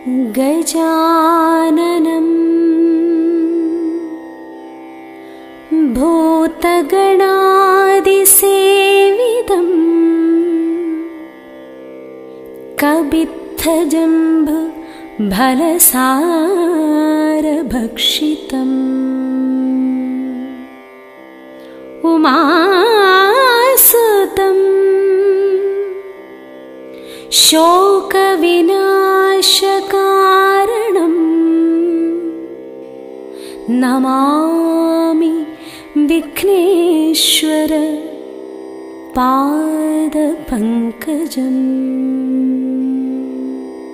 गजाननम् भूतगणादिसेविदम् कबित्थजम्भ भलसारभक्षितम् उमासुतम् शोकविनाशकारणम् नमामि विघ्नेश्वर पादपङ्कजम्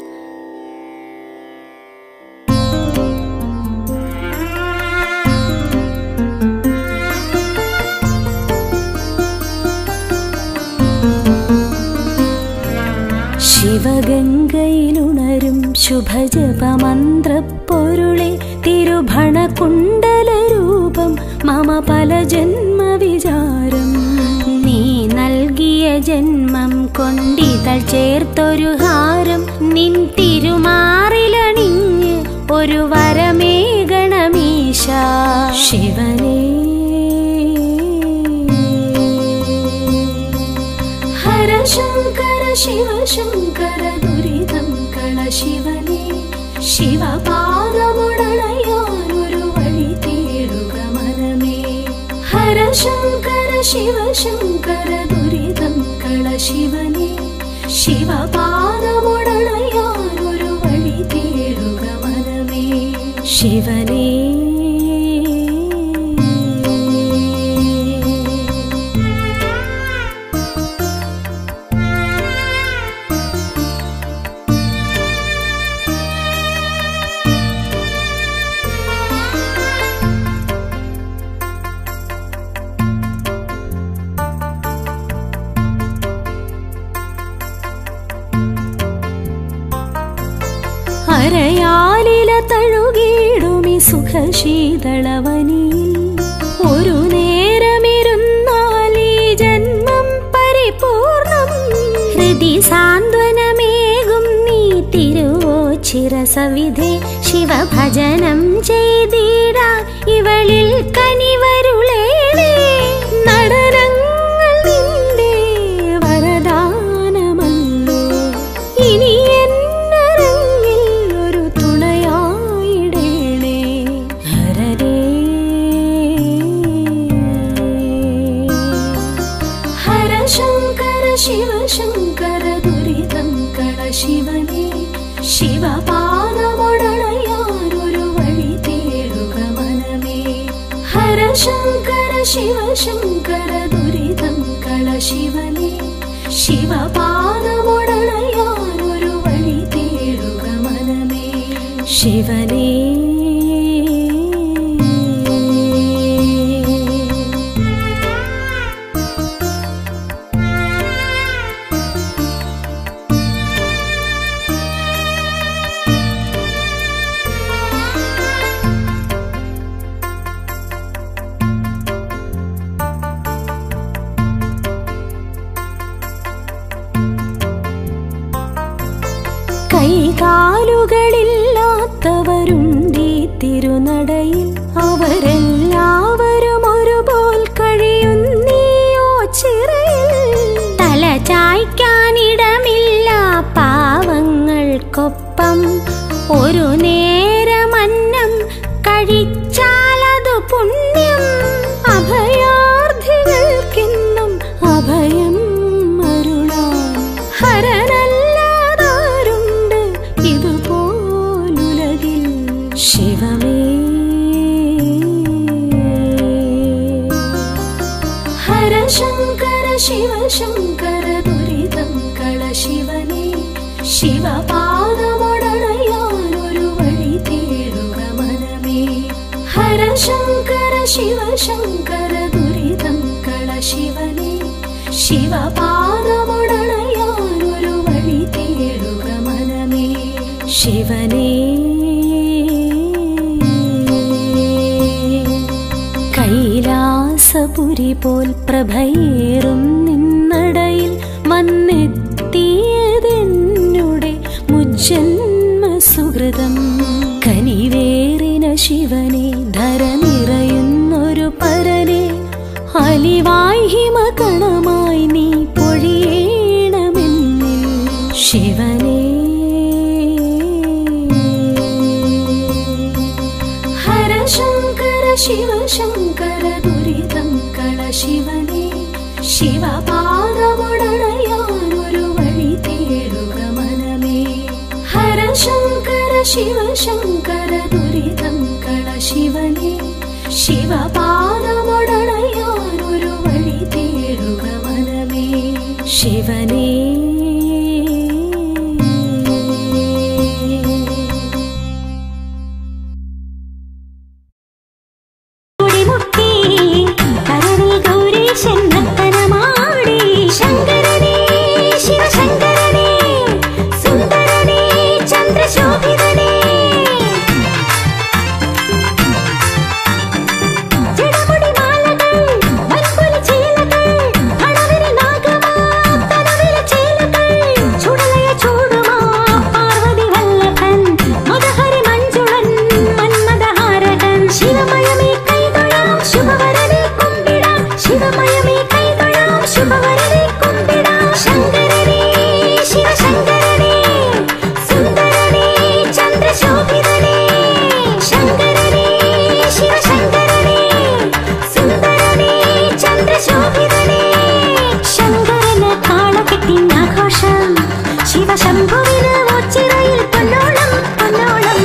ശിവഗംഗയിലുണരും ശുഭജപമന്ത്രപ്പൊരുളെ തിരുഭണകുണ്ടലരൂപം മമ പല ജന്മവിചാരം നീ നൽകിയ ജന്മം കൊണ്ടിതൾ ചേർത്തൊരു ഹാരം നിൻ തിരുമാറിലണിഞ്ഞ് ഒരു വരമേകണമീശ ശിവനേ ഹര ശങ്കര ശിവ ശങ്കര ദുരിതം കള ശിവനേ ശിവപാദമുടണയാനൊരു വഴി തേടുക മനമേ ഹര ശങ്കര ശിവ ശങ്കര ദുരിതം കള ശിവനേ ശിവപാദമുടണയാനൊരു വഴി തേടുക മനമേ ശിവനേ അരയാലില തഴുകിയിടുമി സുഖശീതളവനിയിൽ ഒരു നേരമിരുന്നാൽ ഈ ജന്മം പരിപൂർണം ഹൃദി സാന്ത്വനമേകും നീ തിരുവോച്ചിരസവിധേ ശിവഭജനം ചെയ്തിട ഇവളിൽ കനിവരുളേണേ നടനങ്ങൾ നിന്റെ വരദാനമല്ലോ ഇനി എന്നരങ്ങിൽ ഒരു തുണയായിടേണേ ഹരരേ ഹര ശങ്കര ശിവ ശങ്കര ദുരിതം കള ശിവനേ ശിവപാദമുടണയാനൊരു വഴി തേടുക മനമേ ഹര ശങ്കര ശിവ ശങ്കര ദുരിതം കള ശിവനേ ശിവപാദമുടണയാനൊരു വഴി തേടുക മനമേ ശിവനേ കൈകാലുകളില്ലാത്തവരുണ്ടീ തിരുനടയിൽ അവരെല്ലാവരും ഒരുപോൽ കഴിയുന്നീയോ ചിറയിൽ തല ചായ്ക്കാനിടമില്ല പാവങ്ങൾക്കൊപ്പം ഒരു നേരമന്നം കഴിച്ചാലതു പുണ്യം അഭയാർത്ഥികൾക്കെന്നും അഭയം അരുളാൻ ഹരനല്ലാതാരുണ്ട് ഇതുപോലുലകിൽ ശിവമേ ഹര ശങ്കര ശിവ ശങ്കര ദുരിതം കള ശിവനേ ശിവപാദമുടണയാനൊരു വഴി തേടുക മനമേ ഹര ശങ്കര ശിവ ശങ്കര ദുരിതം കള ശിവനേ ശിവപാദമുടണയാനൊരു വഴി തേടുക മനമേ ശിവനേ കൈലാസപുരി പോൽ പ്രഭയേറും നിന്നടയിൽ വന്നെത്തിയതെന്നുടെ മുജ്ജന്മ സു സുഹൃതം കനിവേറിന ശിവനെ ധര നിറയുന്നൊരു പരനെ അലിവായി ഹിമകണമായി നീ പൊഴിയണമെന്നിൽ ശിവനേ ഹര ശങ്കര ശിവ ശങ്കര ദുരിതം കള ശിവനേ ശിവപാദമുടണയാനൊരു വഴി തേടുക മനമേ ഹര ശങ്കര ശിവ ശങ്കര ദുരിതം കള ശിവനേ ശിവപാദമുടണയാനൊരു വഴി തേടുക മനമേ ശിവനേ മുട്ടി കരളിൽ ഗൗരീശൻ നർത്തനമാടി ശങ്കരനേ ശിവശങ്കരനേ സുന്ദരനേ ചന്ദ്രശോഭിതനേ ജടമുടി മാലകൾ വൻപുലി ചേലകൾ കടവിൽ നാഗമാ കടവിൽ ചേലകൾ ചുടലയ ചൂടുമാ പാർവതി വല്ലഭൻ മദഹരി മഞ്ജുളൻ മന്മദഹാരകൻ ശിവമയമേ കൈതൊഴാം ശുഭവരനെ കുമ്പിടാം ശിവമയമേ കൈതൊഴാം ശുഭവരനെ കുമ്പിടാം ശങ്കരനേ ശിവശങ്കരനേ സുന്ദരനേ ചന്ദ്രശോഭിതനേ ശങ്കരനേ ശിവശങ്കരനേ സുന്ദരനേ ചന്ദ്രശോഭിതനേ ശങ്കരന് കാളകെട്ടിനാഘോഷം ശിവശംഭുവിന് ഒച്ചിറയിൽ പൊന്നോളം പൊന്നോളം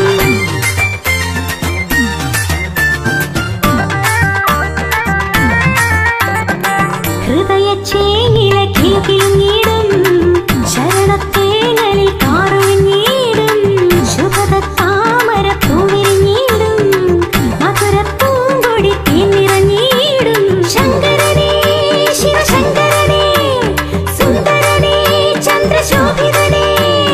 ഹൃദയച്ചേങ്ങിലെ കിലുകിലുങ്ങിടും ശരണത്തേങ്ങലിൽ കാറുവിഞ്ഞിടും ശുഭത താമര പൂവിരിഞ്ഞിടും മധുരപ്പൂങ്കൊടി തീനിറഞ്ഞിടും ശങ്കരനേ ശിവശങ്കരനേ സുന്ദരനേ ചന്ദ്രശോഭിതനേ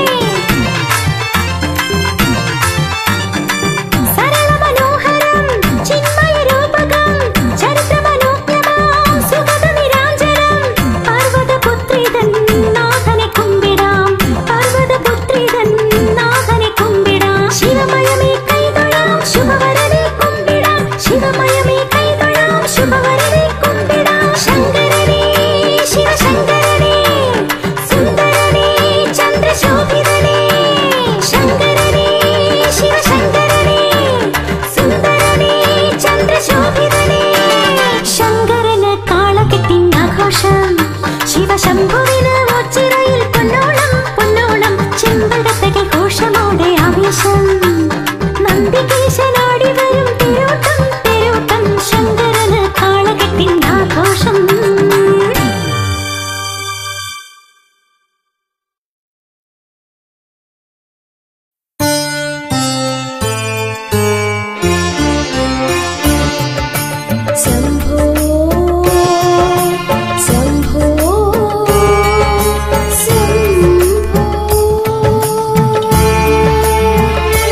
സരളമനോഹരം ചിന്മയരൂപകം ചരിത്രമനോജ്ഞമാം സുഗതനിരാഞ്ജനം പർവ്വതപുത്രിതൻ നാഥനെ കുമ്പിടാം പർവ്വതപുത്രിതൻ നാഥനെ കുമ്പിടാം ശിവമയമേ കൈതൊഴാം ശുഭവരനെ കുമ്പിടാം ശിവമയമേ കൈതൊഴാം ശുഭവരനെ കുമ്പിടാം ശങ്കരനേ ശിവശങ്കരനേ സുന്ദരനേ ചന്ദ്രശോഭിതനേ ശങ്കരനേ ശിവശങ്കരനേ സുന്ദരനേ ചന്ദ്രശോഭിതനേ ശങ്കരന് കാളകെട്ടിനാഘോഷം ശിവശംഭുവിന് ഒച്ചിറയിൽ പൊന്നോളം പൊന്നോളം ചെമ്പകത്തകൾ ഘോഷമോടെ ആവേശം നന്ദികേശനാടി വരും തിരോട്ടം തിരോട്ടം ശങ്കരന് കാളകെട്ടിനാഘോഷം ശംഭോ ശംഭോ ശംഭോ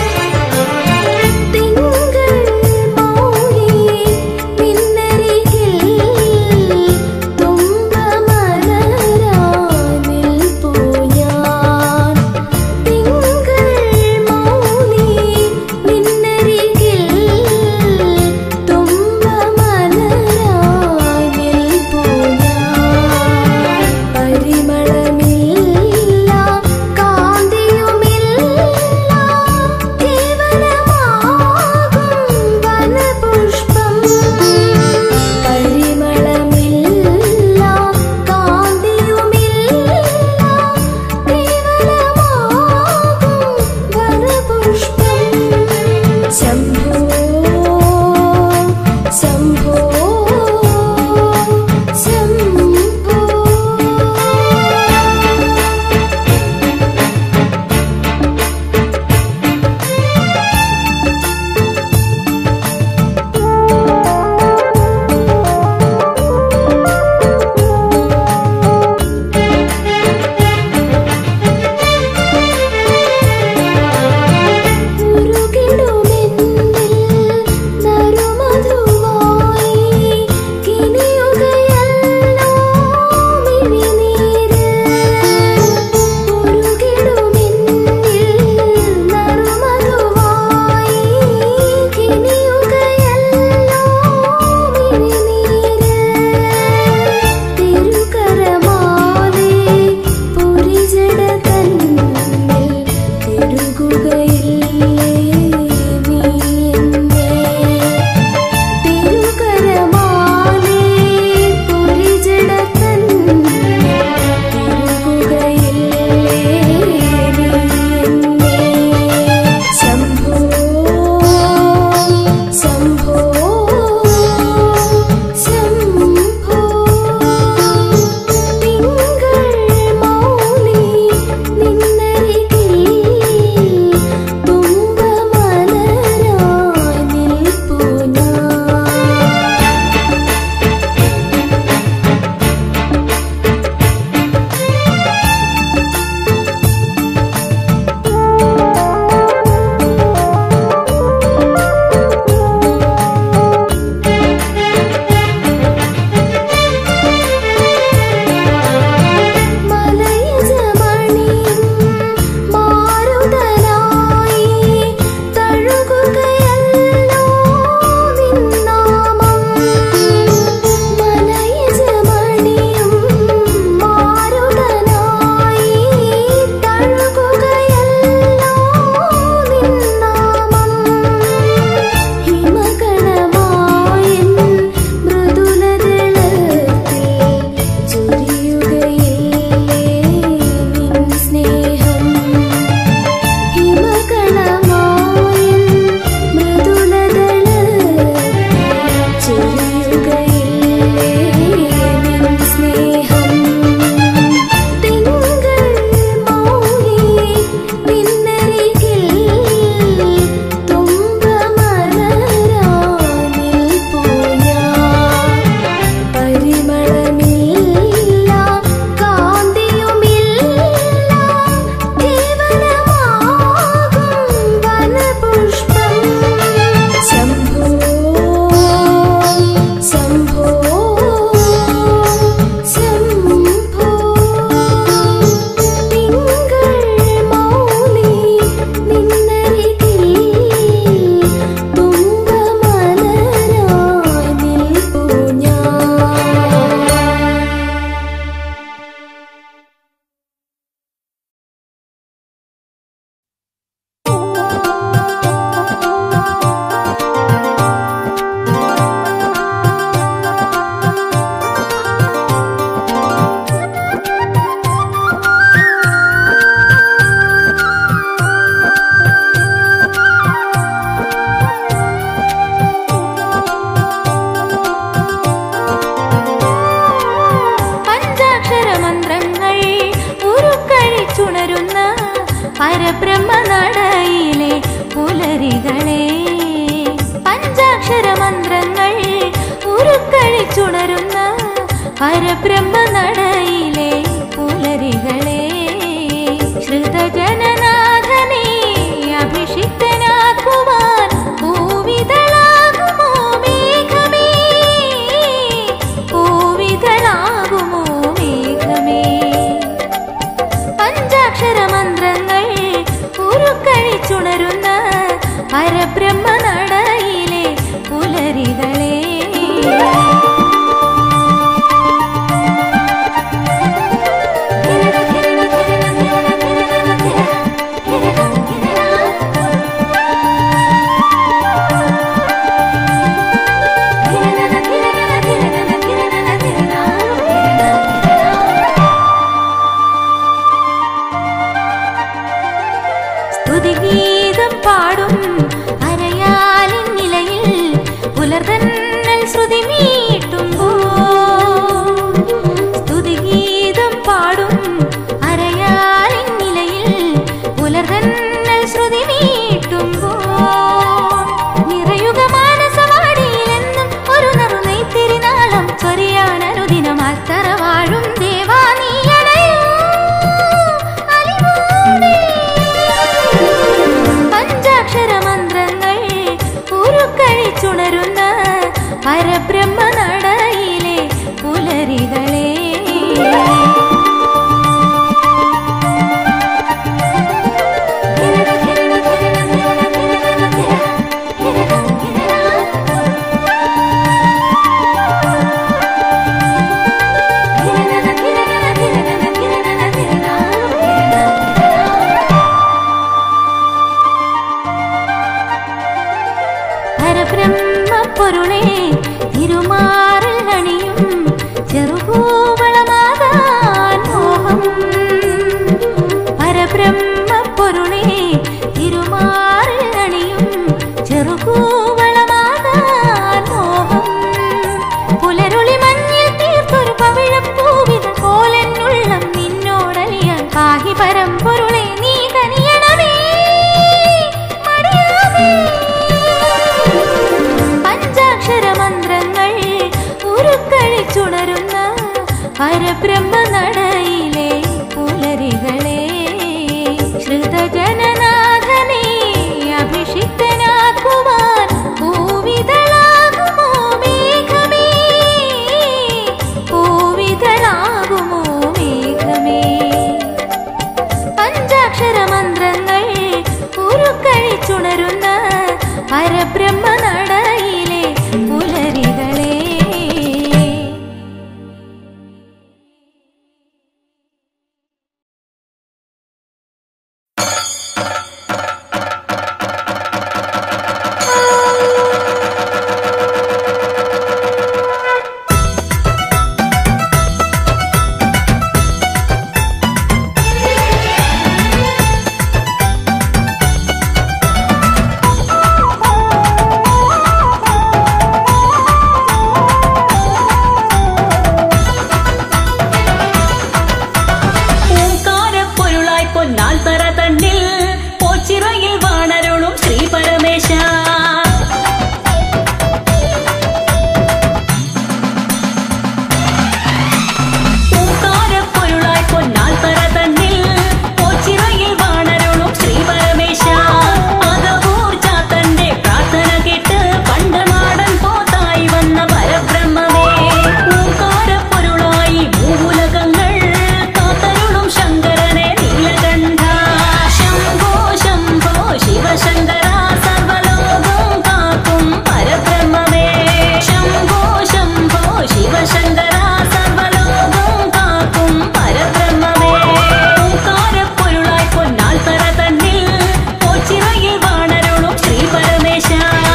പരബ്രഹ്മനടയിലെ പുലരികളെ പഞ്ചാക്ഷര മന്ത്രങ്ങൾ ഉരുക്കഴിച്ചുണരുന്ന പരബ്രഹ്മനടയിലെ പുലരികളെ ശ്രുതജനനാഥനെ അഭിഷിക്തനാക്കുവാൻ പൂവിതളാകുമോ മേഘമേ പൂവിതളാകുമോ മേഘമേ പഞ്ചാക്ഷര മന്ത്രങ്ങൾ ഉരുക്കഴിച്ചുണരുന്ന പരബ്രഹ്മ നടയിലെ പുലരികളെ സ്തുതിഗീതം പാടും അരയാലിൻ നിലയിൽ പുലർതന്നൽ ശ്രുതി മീട്ടുമ്പോൾ സ്തുതിഗീതം പാടും അരയാലിൻ നിലയിൽ പുലർതന്നൽ ശ്രുതി മീട്ടുമ്പോൾ നിറയുക മാനസവാടിയിലെന്നും ഒരു നറുനൈ തിരുനാളം ചൊരിയാൻ അനുദിനം അത്തറ വാഴും ദേവാ നീ അണയൂ അലിവോടെ. പഞ്ചാക്ഷര മന്ത്രങ്ങൾ ഉരുക്കഴിച്ചുണരുന്ന പരബ്രഹ്മ പൊരുളേ തിരുമാറിൽ അണിയും ചെറുപൂവളമാകാൻ മോഹം പരബ്രഹ്മ പൊരുളേ തിരുമാറിൽ അണിയും ചെറുപൂവളമാകാൻ മോഹം പുലരുളി മഞ്ഞിൽ തീർത്തൊരു പവിഴപ്പൂവിത പോലെന്നുള്ളം നിന്നോടലിയാൻ പാഹി പരമ്പൊരുളെ നീ കനിയണമേ മടിയാമേ. പഞ്ചാക്ഷര മന്ത്രങ്ങൾ ഉരുക്കഴിച്ചുണരുന്ന പരബ്രഹ്മ നടയിലെ പുലരികളെ ശ്രുതജനനാഥനെ അഭിഷിക്തനാക്കുവാൻ പൂവിതളാകുമോ മേഘമേ പൂവിതളാകുമോ മേഘമേ പഞ്ചാക്ഷര മന്ത്രങ്ങൾ ഉരുക്കഴിച്ചുണരുന്ന പരബ്രഹ്മ നടയിലെ പുലരികളെ ഓംകാരപ്പൊരുളായി പൊന്നാൽ തറ തന്നിൽ പോച്ചിറയിൽ വാണരുളും ശ്രീ പരമേശ ഓംകാരപ്പൊരുളായി പൊന്നാൽ തറ തന്നിൽ പോച്ചിറയിൽ വാണരുളും ശ്രീ പരമേശ അകവൂർ ചാത്തന്റെ പ്രാർത്ഥന കേട്ട് പണ്ട് നാടൻ പോത്തായി വന്ന പരബ്രഹ്മമേ ഓംകാരപ്പൊരുളായി ഭൂമുലകങ്ങൾ കാത്തരുളും ശങ്കരനെ നീലകണ്ഠ ശംഭോ ശംഭോ ശിവശങ്കര സർവലോകം കാക്കും പരബ്രഹ്മമേ ശംഭോ ശംഭോ ശിവശങ്കര സർവലോകം കാക്കും പരബ്രഹ്മമേ ഓംകാരപ്പൊരുളായി പൊന്നാൽ തറ തന്നിൽ പോച്ചിറയിൽ വാണരുളും ശ്രീ പരമേശ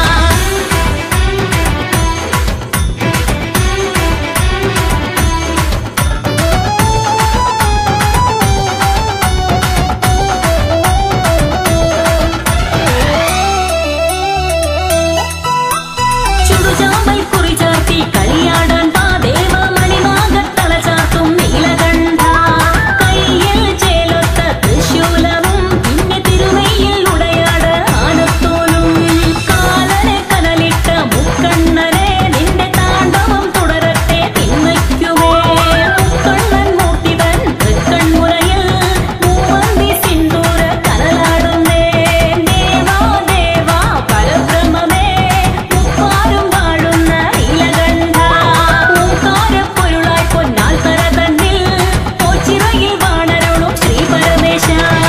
ചുടുചാമ്പൽ കുറി ചാർത്തി കളിയാടാൻ വാ ദേവമണിനാഗത്തള ചാർത്തും നീലകണ്ഠ കയ്യിൽ ചേലൊത്ത തൃശൂലവും പിന്നെ തിരുമയിൽ ഉടയാട് ആനത്തോലും കാലനെ കനലിട്ട മുക്കണ്ണനെ നിന്റെ താണ്ഡവം തുടരട്ടെ തിന്മയ്ക്കുമേ മുക്കണ്ണൻ മൂർത്തിതൻ തൃക്കൺമുറയിൽ മൂവന്തി സിന്ദൂര കനലാടുന്നേ ദേവാ ദേവാ പരബ്രഹ്മമേ മുപ്പാരും വാഴുന്ന നീലകണ്ഠ ഓംകാരപ്പൊരുളായി പൊന്നാൽ തറ തന്നിൽ പോച്ചിറയിൽ വാണരുളും ശ്രീ പരമേശ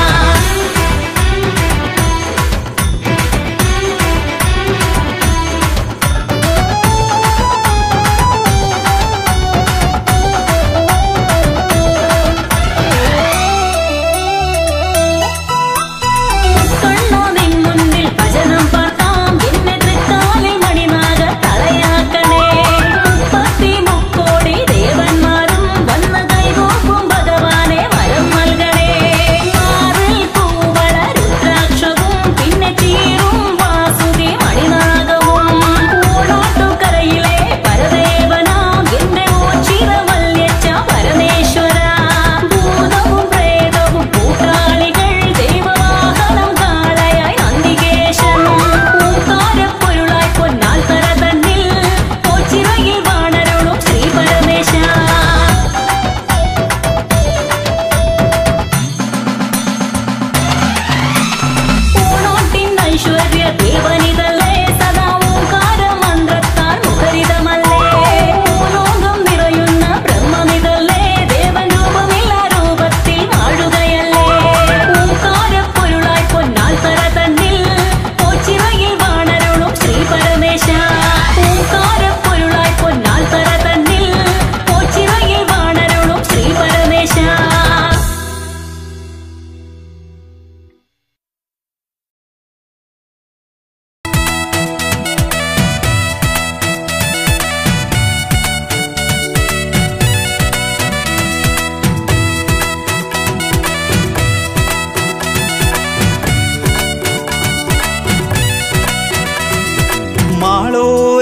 കണ്ണോ നിൻ മുന്നിൽ ഭജനം പാർത്താം എന്നെ തൃക്കാലിൽ മണിനാഗ തലയാക്കണേ മുപ്പത്തി മുക്കോടി ദേവന്മാരും വന്ന് കൈകോപ്പും ഭഗവാനെ വരം നൽകണേ മാറിൽ പൂവള രുദ്രാക്ഷവും പിന്നെ ചീറും വാസുകി മണിനാഗവും ഓണാട്ടുകരയിലെ പരദേവനാം എന്റെ ഓച്ചിറ വല്യച്ച പരമേശ്വര ഭൂതവും പ്രേതവും കൂട്ടാളികൾ ദൈവവാഹനം കാളയ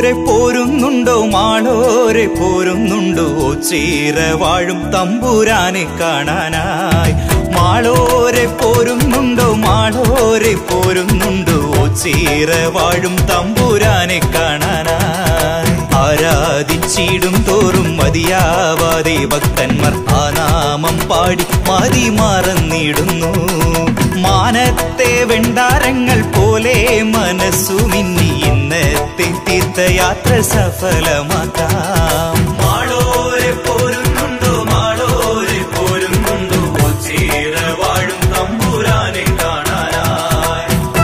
മാളോരെ പോരുന്നുണ്ടോ മാളോരെ പോരുന്നുണ്ടോ ചീര വാഴും തമ്പുരാനെ കാണാനായി മാളോരെ പോരുന്നുണ്ടോ മാളോരെ പോരുന്നുണ്ടോ ചീര വാഴും തമ്പുരാനെ കാണാനായി ആരാധിച്ചിടും തോറും മതിയാവാതെ ഭക്തന്മാർ ആ നാമം പാടി മതി മറന്നിടുന്നു മാനത്തെ വെണ്ടാരങ്ങൾ പോലെ മനസ്സു മിന്നി ഇന്നത്തെ തീർത്ഥയാത്ര സഫലമാക്കാം മാളോരെ പോരുന്നുണ്ടോ മാളോരെ പോരുന്നുണ്ടോ ചീര വാഴും തമ്പുരാനെ കാണാനായി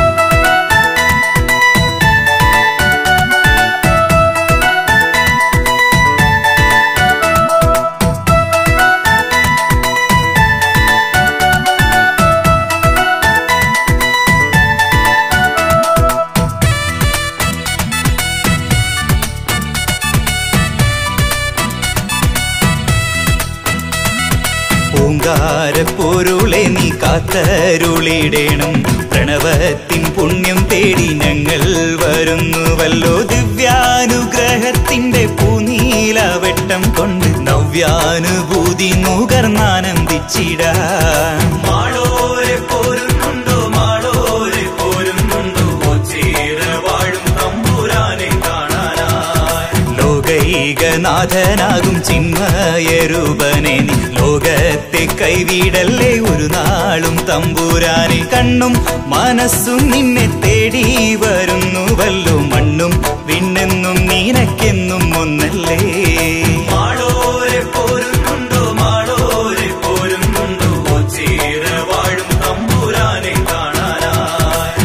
ഓങ്കാരപ്പൊരുളെ നീ കാത്തരുളിടേണം പ്രണവത്തിൻ പുണ്യം തേടി ഞങ്ങൾ വരുന്നുവല്ലോ ദിവ്യാനുഗ്രഹത്തിന്റെ പൂനീലവെട്ടം കൊണ്ട് നവ്യാനുഭൂതി നുകർന്നാനന്ദിച്ചിടാം മാളോരെ പോരുന്നുണ്ടോ മാളോരെ പോരുന്നുണ്ടോ ചീര വാഴും തമ്പുരാനെ കാണാനായി ലോകൈകനാഥനാകും ചിന്മയരൂപനെ നീ ലോകത്തെ കൈവിടല്ലേ ഒരു നാളും തമ്പുരാനെ കണ്ണും മനസ്സും നിന്നെ തേടി വരുന്നുവല്ലോ മണ്ണും വിണ്ണെന്നും നീനക്കെന്നും ഒന്നല്ലേ മാളോരെ പോരുന്നുണ്ടോ മാളോരെ പോരുന്നുണ്ടോ ചീര വാഴും തമ്പുരാനെ കാണാനായി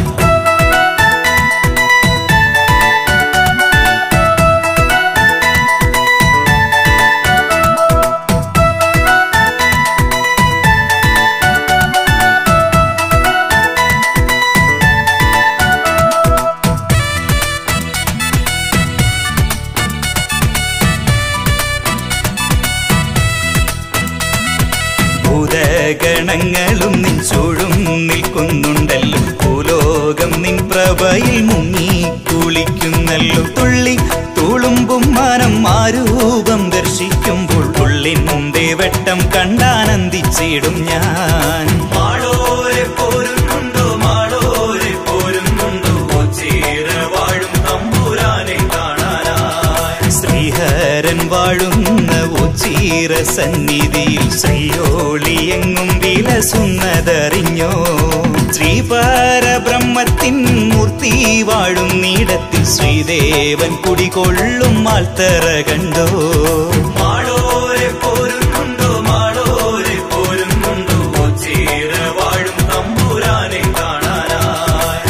ഭൂതഗണങ്ങളും നിൻ ചൂഴും നിൽക്കുന്നുണ്ടല്ലോ ഭൂലോകം നിൻ പ്രഭയിൽ മുങ്ങി കുളിക്കുന്നല്ലോ തുള്ളി തുളുമ്പും മനം ആരൂപം ദർശിക്കുമ്പോൾ ഉള്ളിന്റെ വെട്ടം കണ്ടാനന്ദിച്ചിടും ഞാൻ മാളോരെ പോരുന്നുണ്ടോ മാളോരെ പോരുന്നുണ്ടോ ചീര വാഴും തമ്പുരാനെ കാണാനായി ശ്രീഹരൻ വാഴുന്ന ഉച്ചീര സന്നിധിയിൽ ശ്രീയോളിയെങ്ങും വിലസുന്നതറിഞ്ഞോ ശ്രീപരബ്രഹ്മത്തിൻ മൂർത്തി വാഴുന്നിടത്തിൽ ശ്രീദേവൻ കുടികൊള്ളും ആൽത്തറ കണ്ടോ മാളോരെ പോരുന്നുണ്ടോ മാളോരെ പോരുന്നുണ്ടോ ചീര വാഴും തമ്പുരാനെ കാണാനായി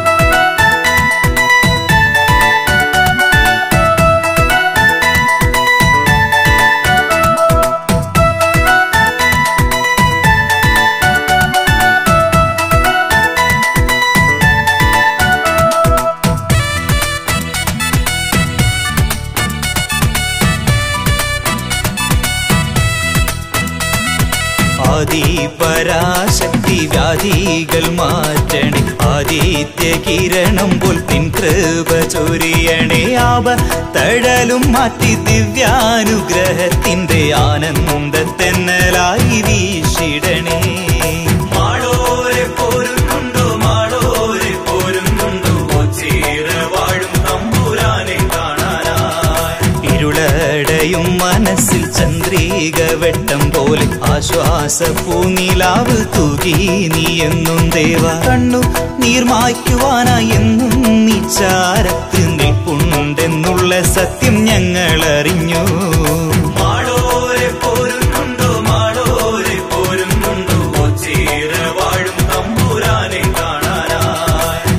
ആദിപരാശക്തി വ്യാധികൾ മാറ്റണേ ആദിത്യ കിരണം പോൽ പിൻ കൃപ ചൊരിയണേ ആപ തഴലും മാറ്റി ദിവ്യാനുഗ്രഹത്തിന്റെ ആനന്ദത്തെന്നലായി വീശിടണേ മാളോരെ പോരുന്നുണ്ടോ മാളോരെ പോരുന്നുണ്ടോ ചീര വാഴും തമ്പുരാനെ കാണാനായി ഇരുളടയും മനസ്സിൽ ചന്ദ്രിക വെട്ടം പോലെ ആശ്വാസ പൂനിലാവ് തൂകി നീ എന്നും ദേവ കണ്ണു നീർമായ്ക്കുവാനായി എന്നും നീ ചാരത്ത് നിൽപ്പുണ്ടെന്നുള്ള സത്യം ഞങ്ങൾ അറിഞ്ഞു മാളോരെ പോരുന്നുണ്ടോ മാളോരെ പോരുന്നുണ്ടോ ചീര വാഴും തമ്പുരാനെ കാണാനായി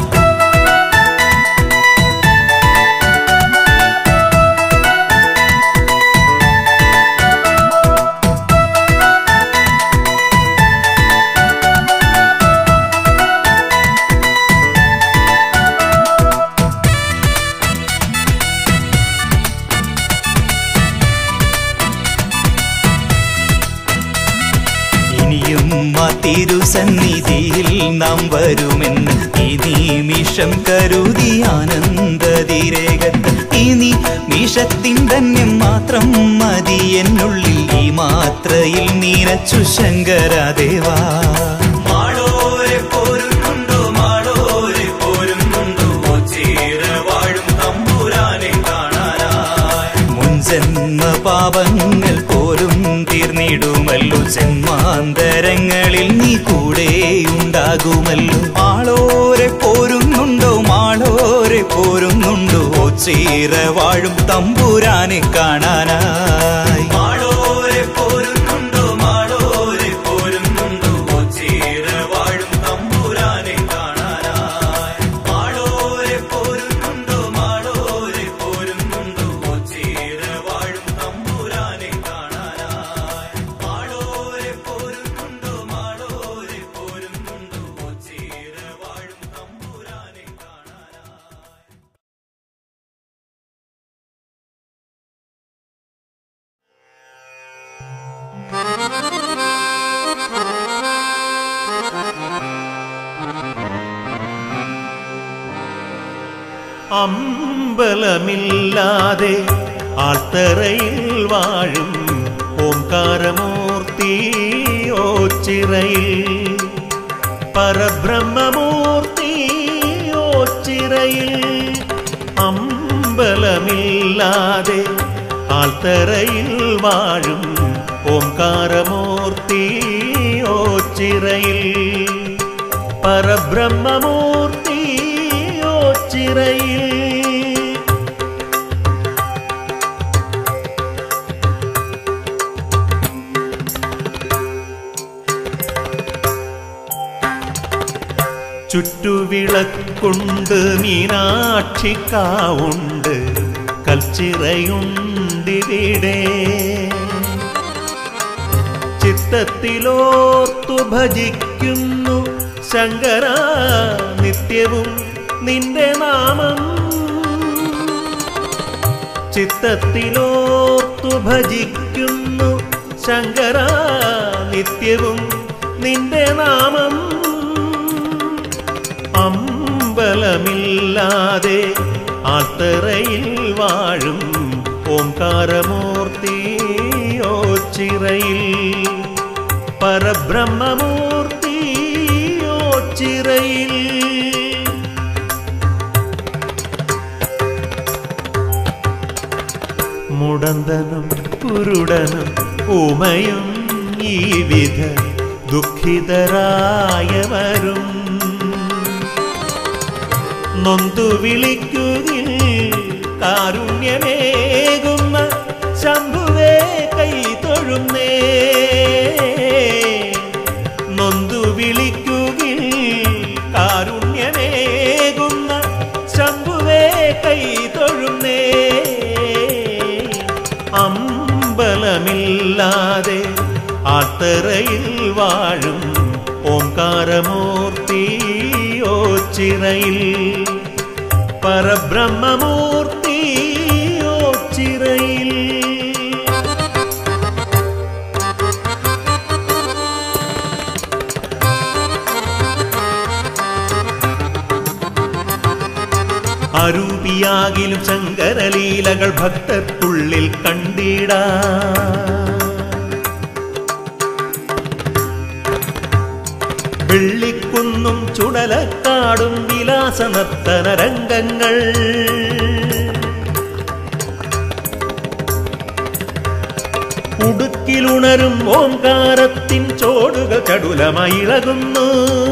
ഇനിയും ആ തിരുസന്നിധിയിൽ നാം വരുമെന്ന് ഈ നീ നിമിഷം കരുതി ആനന്ദതിരേകത്ത് ഇനി നിമിഷത്തിൻ ധന്യം മാത്രം മതി എന്നുള്ളിൽ ഈ മാത്രയിൽ നീരച്ചു ശങ്കരദേവാ മാളോരെ പോരുന്നുണ്ടോ മാളോരെ പോരുന്നുണ്ടോ ചീര വാഴും തമ്പുരാനെ കാണാനായി മുൻജന്മ പാപങ്ങൾ പോലും തീർന്നിടുമല്ലോ ജന്മാന്തരങ്ങളിൽ നീ കൂടെ ഉണ്ടാകുമല്ലോ ആളോരെ പോരുന്നുണ്ടോ മാളോരെ പോരുന്നുണ്ടോ ചീര വാഴും തമ്പുരാനെ കാണാനായി മാളോരെ പോരുന്നുണ്ടോ മാളോരെ പോരുന്നുണ്ടോ ചീര വാഴും തമ്പുരാനെ കാണാനായി മാളോരെ പോരുന്നുണ്ടോ മാളോരെ പോരുന്നുണ്ടോ ചീര വാഴും തമ്പുരാനെ കാണാനായി മാളോരെ പോരുന്നുണ്ടോ മാളോരെ പോരുന്നുണ്ടോ ചീര വാഴും തമ്പുരാനെ കാണാനായി അമ്പലമില്ലാതെ ആൾത്തറയിൽ വാഴും ഓംകാരമൂർത്തി ഓച്ചിറയിൽ പരബ്രഹ്മമൂർത്തി ഓച്ചിറയിൽ അമ്പലമില്ലാതെ ആൾത്തറയിൽ വാഴും ഓംകാരമൂർത്തി ഓച്ചിറയിൽ പരബ്രഹ്മമൂർത്തി ഓച്ചിറയിൽ ചുറ്റുവിളക്കുണ്ട് മീനാക്ഷിക്കാവുണ്ട് കൽച്ചിറയുണ്ടിവിടെ ചിത്തത്തിലോർത്തു ഭജിക്കുന്നു ശങ്കര നിത്യവും നിന്റെ നാമം ചിത്തത്തിലോർത്തു ഭജിക്കുന്നു ശങ്കര നിത്യവും നിന്റെ നാമം അമ്പലമില്ലാതെ ആത്തറയിൽ വാഴും ഓംകാരമൂർത്തി ഓച്ചിറയിൽ പരബ്രഹ്മമൂർത്തി ഓച്ചിറയിൽ മുടന്തനും കുരുടനും ഊമയും ഈ വിധ ദുഃഖിതരായവരും നൊന്തു വിളിക്കുകിൽ കാരുണ്യമേകുന്ന ശംഭുവേ കൈ തൊഴുന്നേ നൊന്തു വിളിക്കുകിൽ കാരുണ്യമേകുന്ന ശംഭുവേ കൈ തൊഴുന്നേ അമ്പലമില്ലാതെ ആത്തറയിൽ വാഴും ഓംകാരമൂർത്തി ഓച്ചിറയിൽ പരബ്രഹ്മമൂർത്തി ഓച്ചിറയിൽ അരൂപിയാകിലും ശങ്കരലീലകൾ ഭക്തർക്കുള്ളിൽ കണ്ടിടാ വെള്ളിക്കുന്നും ചുടലക്കാടും വിലാസ നർത്തന രംഗങ്ങൾ ഉടുക്കിലുണരും ഓംകാരത്തിൻ ചോടുകൾ ചടുലമായി ഇളകുന്നു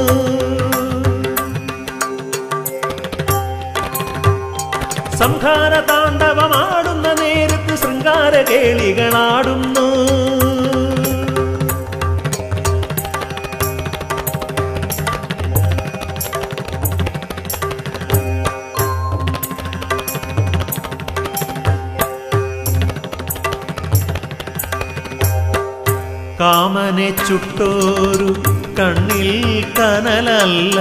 സംഹാര താണ്ഡവമാടുന്ന നേരത്ത് ശൃംഗാര കേളികളാടുന്നു കാമനെ ചുട്ടോരു കണ്ണിൽ കനലല്ല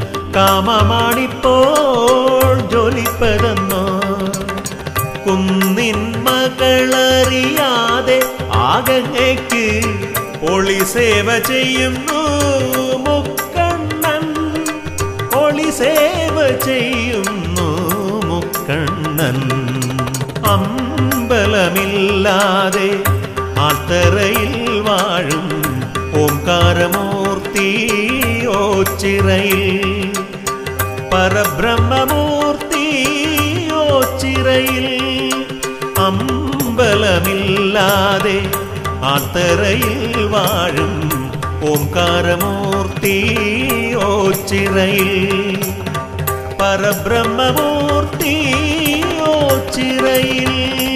കാമമാണിപ്പോൾ ജോലിപ്പതെന്നോ കുന്നിൻ മകളറിയാതെ ആകങ്ങയ്ക്ക് ഒളിസേവ ചെയ്യുന്നു മുക്കണ്ണൻ ഒളിസേവ ചെയ്യുന്നു മുക്കണ്ണൻ അമ്പലമില്ലാതെ ആത്തറയിൽ വാഴും ഓംകാരമൂർത്തിയോ ചിറയിൽ പരബ്രഹ്മമൂർത്തിയോ ചിറയിൽ അമ്പലമില്ലാതെ ആത്തറയിൽ വാഴും ഓംകാരമൂർത്തിയോ ചിറയിൽ പരബ്രഹ്മമൂർത്തിയോ ചിറയിൽ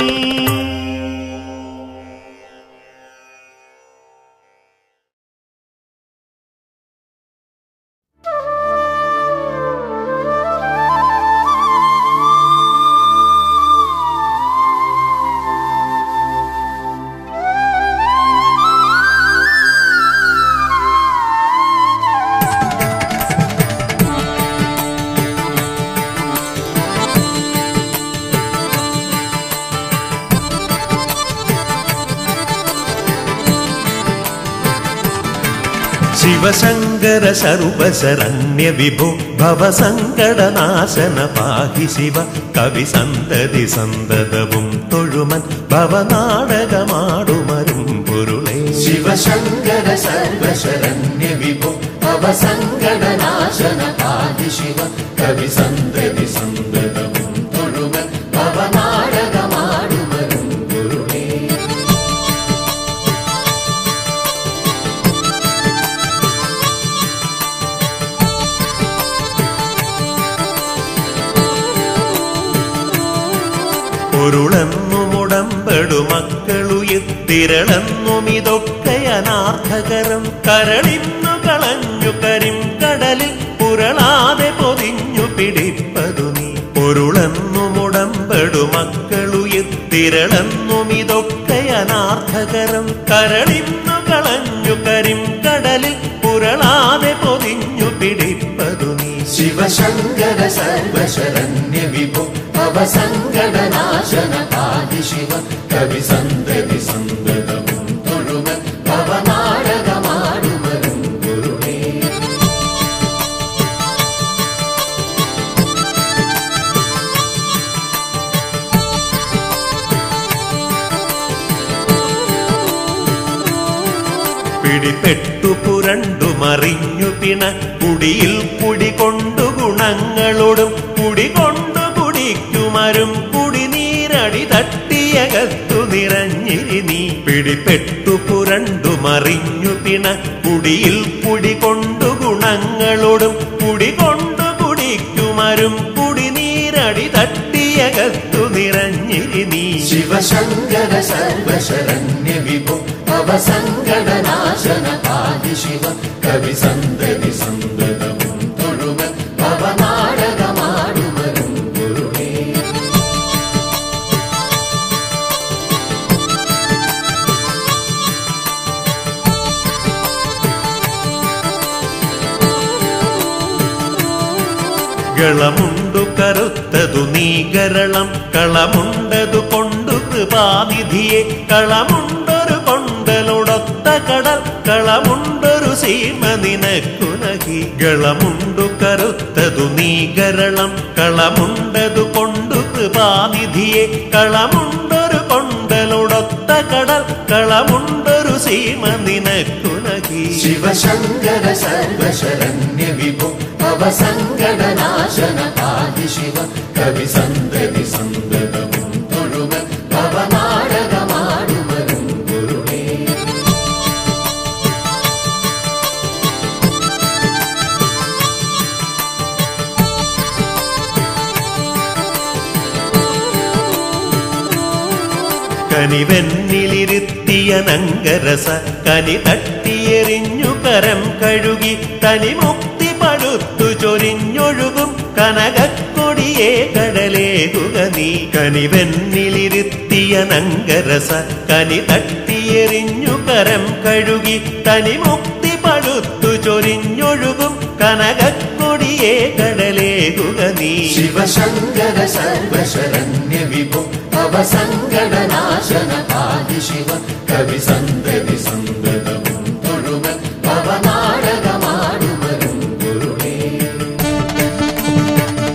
ശിവശങ്കര സർവശരണ്യ വിഭു ഭവസങ്കടനാശന പാഹി ശിവ കവി സന്തതി സന്തതവും തൊഴുമൻ ഭവനാടകമാടുമരും പൊരുളേ ശിവശങ്കര സർവശരണ്യ വിഭു അവസങ്കടനാശന പാതി ശിവ കവി സന്തതി സന്തതവും തൊഴുമൻ ഭവനാടകമാടുമരും ഗുരുളേ പൊരുളെന്നുമുടമ്പെടു മക്കളുയിത്തിരളെന്നും ഇതൊക്കെ അനാർത്ഥകരം കരളിന്നു കളഞ്ഞു കരിം കടലിൽ പുരളാതെ പൊതിഞ്ഞു പിടിപ്പതു നീ പൊരുളെന്നുമുടമ്പെടു മക്കളുയിത്തിരളെന്നും ഇതൊക്കെ അനാർത്ഥകരം കരളിന്നു കളഞ്ഞു കരിം കടലിൽ പുരളാതെ പൊതിഞ്ഞു പിടിപ്പതു നീ ശിവശങ്കര സർവശരണ്യ വിഭു അവസങ്കടനാശന പാതി ശിവ കവി സന്തതി സന്തതവും തൊഴുമൻ ഭവനാടകമാടുമരും ഗുരുളേ പിടിപ്പെട്ടു പുരണ്ടു മറിഞ്ഞു പിണ കുടിയിൽ കുടി കൊണ്ടു ഗുണങ്ങളോടും കുടി കൊണ്ടു കുടിക്കുമരും കുടിനീരടി തട്ടിയകത്തു നിറഞ്ഞിരി നീ പിടിപ്പെട്ടു പുരണ്ടു മറിഞ്ഞു പിണ കുടിയിൽ കുടി കൊണ്ടു ഗുണങ്ങളോടും കുടി കൊണ്ടു കുടിക്കുമരും കുടിനീരടി തട്ടിയകത്തു നിറഞ്ഞിരി നീ ശിവശങ്കര സർവശരണ്യ വിഭു അവസങ്കടനാശന പാതി ശിവ കവി സന്തതി സന്തതവും തൊഴുമൻ ഭവനാടകമാടുമരും ഗുരുളേ ഗളമുണ്ടു കറുത്തതു നീകരളം കളമുണ്ടതു കൊണ്ടു കൃപാനിധിയെ കളമുണ്ടൊരു കൊണ്ടലൊടൊത്ത കടൽ കളമുണ്ടൊരു സീമ നിനക്കുനകി ഗളമുണ്ടു കറുത്തതു നീകരളം കളമുണ്ടതു കൊണ്ടു കൃപാനിധിയെ കളമുണ്ടൊരു കൊണ്ടലൊടൊത്ത കടൽ കളമുണ്ടൊരു സീമ നിനക്കുനകി ശിവശങ്കര സർവശരണ്യ വിഭു അവസങ്കടനാശന പാതി ശിവ കവി സന്തതി സന്തതവും തൊഴുമൻ ഭവനാടകമാടുമരും ഗുരുളേ കനിവെന്നിലിരുത്തിയ നങ്കരസ കനി തട്ടിയെറിഞ്ഞു കരം കഴുകി തനി മുക്തി പടുത്തു ചൊരിഞ്ഞൊഴുകും കനകക്കൊടിയെ കടലേകുക നീ കനിവെന്നിലിരുത്തിയ നങ്കരസ കനി തട്ടിയെറിഞ്ഞു കരം കഴുകി തനി മുക്തി പടുത്തു ചൊരിഞ്ഞൊഴുകും കനകക്കൊടിയെ കടലേകുക നീ ശിവശങ്കര സർവശരണ്യ വിഭു അവസങ്കടനാശന പാതി ശിവ കവി സന്തതി സന്തതവും തൊഴുമൻ ഭവനാടകമാടുമരും ഗുരുളേ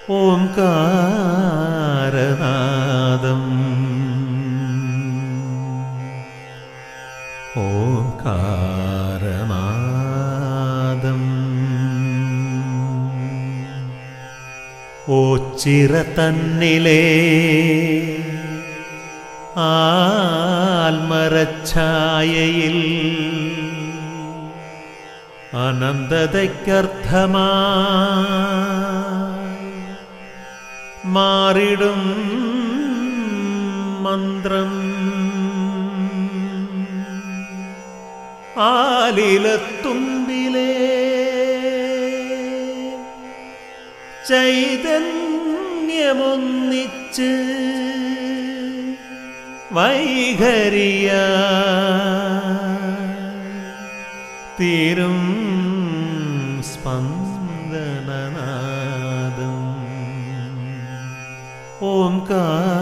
ഓംകാരനാദം ഓംകാരനാദം ഓച്ചിറ തന്നിലേ ആൽമരഛായയിൽ അനന്തതയ്ക്കർത്ഥമാ മാറിടും മന്ത്രം ആലിലത്തുമ്പിലേ ചൈതന്യമൊന്നിച്ച് വൈഖരിയ തീരും സ്പന്ദനനാദം ഓംകാരനാദം